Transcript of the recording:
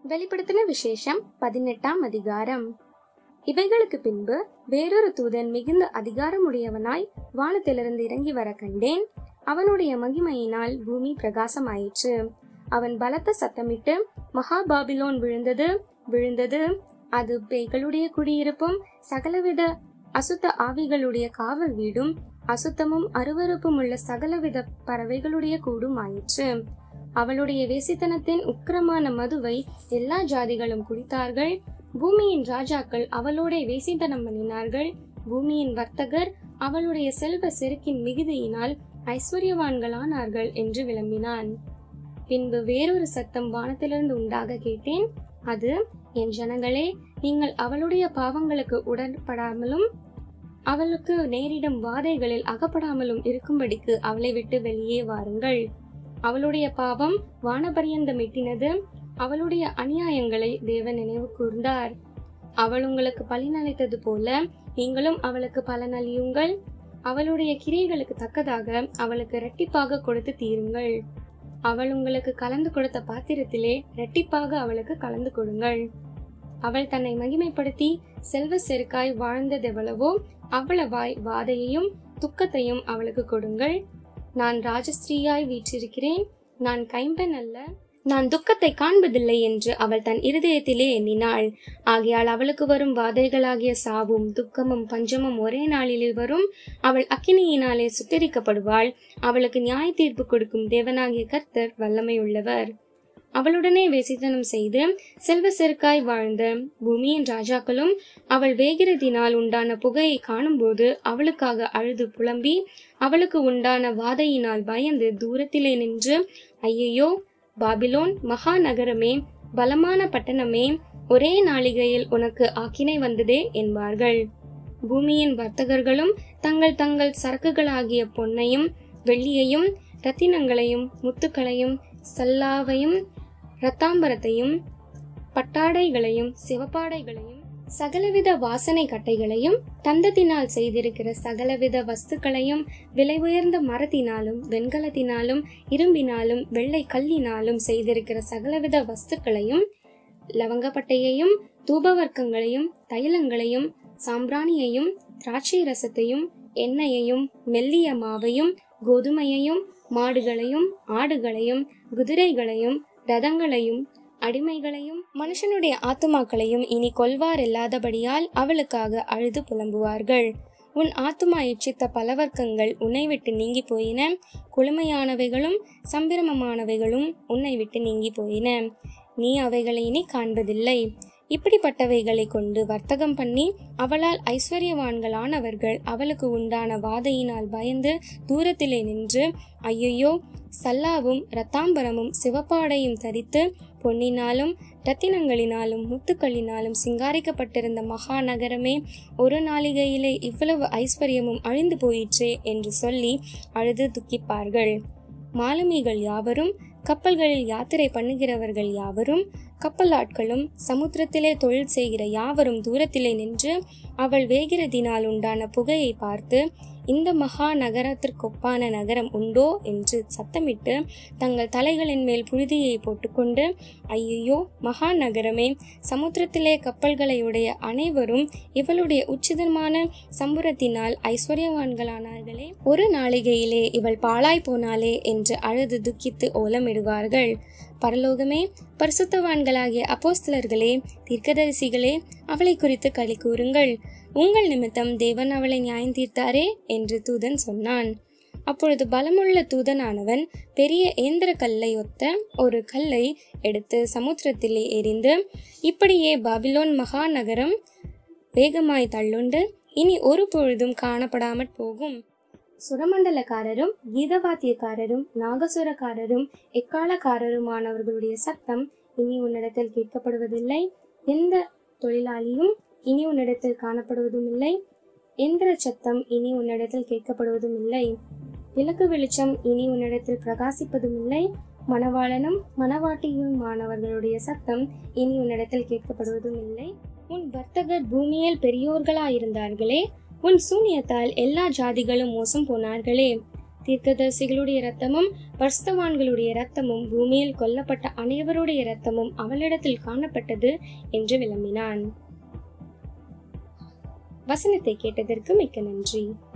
வெளிப்படுத்தின விசேஷம் பதினெட்டாம் அதிகாரம் இவைகளுக்கு பின்பு வேறொரு தூதன் மிகுந்த அதிகாரமுடையவனாய் வானத்திலிருந்து இறங்கி வர கண்டேன் அவனுடைய மகிமையினால் பூமி பிரகாசமாயிற்று அவன் பலத்த சத்தமிட்டு மகா பாபிலோன் விழுந்தது விழுந்தது அது பேய்களுடைய குடியிருப்பும் சகலவித அசுத்த ஆவிகளுடைய காவல் வீடும் அசுத்தமும் அருவருப்பும் உள்ள சகலவித பறவைகளுடைய கூடும் ஆயிற்று அவளுடைய வேசித்தனத்தின் உக்கிரமான மதுவை எல்லா ஜாதிகளும் குடித்தார்கள் பூமியின் ராஜாக்கள் அவளோட வேசித்தனம் பண்ணினார்கள் பூமியின் வர்த்தகர் அவளுடைய செல்வ செருக்கின் மிகுதியினால் ஐஸ்வர்யவான்களானார்கள் என்று விளம்பினான் பின்பு வேறொரு சத்தம் வானத்திலிருந்து உண்டாக கேட்டேன் அது என் ஜனங்களே நீங்கள் அவளுடைய பாவங்களுக்கு உடன்படாமலும் அவளுக்கு நேரிடும் வாதைகளில் அகப்படாமலும் இருக்கும்படிக்கு அவளை விட்டு வெளியே வாருங்கள் அவளுடைய பாவம் வானபரியந்தம் எட்டினது அவளுடைய அநியாயங்களை தேவன் நினைவு கூர்ந்தார் அவள் உங்களுக்கு பலினளித்தது போல நீங்களும் அவளுக்கு பலனளியுங்கள் அவளுடைய கிரியைகளுக்கு தக்கதாக அவளுக்கு இரட்டிப்பாக கொடுத்து தீருங்கள் அவள் உங்களுக்கு கலந்து கொடுத்த பாத்திரத்திலே இரட்டிப்பாக அவளுக்கு கலந்து கொடுங்கள் அவள் தன்னை மகிமைப்படுத்தி செல்வ செருக்காய் வாழ்ந்ததெவ்வளவோ அவ்வளவாய் வாதையையும் துக்கத்தையும் அவளுக்கு கொடுங்கள் நான் ராஜஸ்ரீயாய் வீற்றிருக்கிறேன் நான் கைம்பெண் அல்ல நான் துக்கத்தை காண்பதில்லை என்று அவள் தன் இருதயத்திலே எண்ணினாள் ஆகையால் அவளுக்கு வரும் வாதைகளாகிய சாவும் துக்கமும் பஞ்சமும் ஒரே நாளிலே வரும் அவள் அக்கினியினாலே சுட்டரிக்கப்படுவாள் அவளுக்கு நியாய தீர்ப்பு கொடுக்கும் தேவனாகிய கர்த்தர் வல்லமையுள்ளவர் அவளுடனே வேசித்தனம் செய்து செல்வ செருக்காய் வாழ்ந்த பூமியின் ராஜாக்களும் அவள் வேகிறதினால் உண்டான புகையை காணும்போது அவளுக்காக அழுது புலம்பி அவளுக்கு உண்டான வாதையினால் பயந்து தூரத்திலே நின்று ஐயையோ பாபிலோன் மகா நகரமே பலமான பட்டணமே ஒரே நாளிகையில் உனக்கு ஆக்கினை வந்ததே என்பார்கள் பூமியின் வர்த்தகர்களும் தங்கள் தங்கள் சரக்குகளாகிய பொன்னையும் வெள்ளியையும் ரத்தினங்களையும் முத்துக்களையும் சல்லாவையும் ரத்தாம்பரத்தையும் பட்டாடைகளையும் சிவப்பாடைகளையும் சகலவித வாசனை கட்டைகளையும் தந்தத்தினால் செய்திருக்கிற சகலவித வஸ்துக்களையும் விலை உயர்ந்த மரத்தினாலும் வெண்கலத்தினாலும் இரும்பினாலும் வெள்ளை கல்லினாலும் செய்திருக்கிற சகலவித வஸ்துக்களையும் லவங்கப்பட்டையையும் தூபவர்க்கங்களையும் தைலங்களையும் சாம்பிராணியையும் திராட்சை ரசத்தையும் எண்ணெயையும் மெல்லிய மாவையும் கோதுமையையும் மாடுகளையும் ஆடுகளையும் குதிரைகளையும் ரதங்களையும் அடிமைகளையும் மனுஷனுடைய ஆத்துமாக்களையும் இனி கொல்வார் இல்லாதபடியால் அவளுக்காக அழுது புலம்புவார்கள் உன் ஆத்துமா இச்சித்த பலவர்க்கங்கள் உன்னை விட்டு நீங்கி போயின குளுமையானவைகளும் சம்பிரமமானவைகளும் உன்னை விட்டு நீங்கி போயின நீ அவைகளை இனி காண்பதில்லை இப்படிப்பட்டவைகளை கொண்டு வர்த்தகம் பண்ணி அவளால் ஐஸ்வர்யவான்களானவர்கள் அவளுக்கு உண்டான வாதையினால் பயந்து தூரத்திலே நின்று ஐயையோ சல்லாவும் இரத்தாம்பரமும் சிவப்பாடையும் தரித்து பொன்னினாலும் ரத்தினங்களினாலும் முத்துக்களினாலும் சிங்காரிக்கப்பட்டிருந்த மகா நகரமே ஒரு நாளிகையிலே இவ்வளவு ஐஸ்வர்யமும் அழிந்து போயிற்றே என்று சொல்லி அழுது துக்கிப்பார்கள் மாலுமிகள் யாவரும் கப்பல்களில் யாத்திரை பண்ணுகிறவர்கள் யாவரும் கப்பலாட்களும் சமுத்திரத்திலே தொழில் செய்கிற யாவரும் தூரத்திலே நின்று அவள் வேகிறதினால் உண்டான புகையை பார்த்து இந்த மகா நகரத்திற்கொப்பான நகரம் உண்டோ என்று சத்தமிட்டு தங்கள் தலைகளின் மேல் புழுதியை போட்டுக்கொண்டு ஐயையோ மகா நகரமே சமுத்திரத்திலே கப்பல்களையுடைய அனைவரும் இவளுடைய உச்சிதமான சம்புரத்தினால் ஐஸ்வர்யவான்களானார்களே ஒரு நாளிகையிலே இவள் பாழாய் போனாளே என்று அழுது துக்கித்து ஓலமிடுவார்கள் பரலோகமே பரிசுத்தவான்களாகிய அப்போஸ்தலர்களே தீர்க்கதரிசிகளே அவளை குறித்து களி கூறுங்கள் உங்கள் நிமித்தம் தேவன் அவளை நியாயம் தீர்த்தாரே என்று தூதன் சொன்னான் அப்பொழுது பலமுள்ள தூதனானவன் பெரிய ஏந்திர கல்லை ஒத்த ஒரு கல்லை எடுத்து சமுத்திரத்திலே எரிந்து இப்படியே பாபிலோன் மகா நகரம் வேகமாய் தள்ளுண்டு இனி ஒரு பொழுதும் காணப்படாமற் போகும் சுரமண்டலக்காரரும் கீதவாத்தியக்காரரும் நாகசுரக்காரரும் எக்காலக்காரருமானவர்களுடைய சத்தம் இனி உன்னிடத்தில் கேட்கப்படுவதில்லை எந்த தொழிலாளியும் இனி உன்னிடத்தில் காணப்படுவதும் இல்லை எந்திர சத்தம் இனி உன்னிடத்தில் கேட்கப்படுவதும் இல்லை விளக்கு வெளிச்சம் இனி உன்னிடத்தில் பிரகாசிப்பதும் இல்லை மணவாளனும் மணவாட்டியுமானவர்களுடைய சத்தம் இனி உன்னிடத்தில் கேட்கப்படுவதும் இல்லை உன் வர்த்தகர் பூமியில் பெரியோர்களாயிருந்தார்களே உன் சூனியத்தால் எல்லா ஜாதிகளும் மோசம் போனார்களே தீர்க்கதரிசிகளுடைய இரத்தமும் பரிசுத்தவான்களுடைய இரத்தமும் பூமியில் கொல்லப்பட்ட அனைவருடைய இரத்தமும் அவளிடத்தில் காணப்பட்டது என்று விளம்பினான் வசனத்தை கேட்டதற்கு மிக்க நன்றி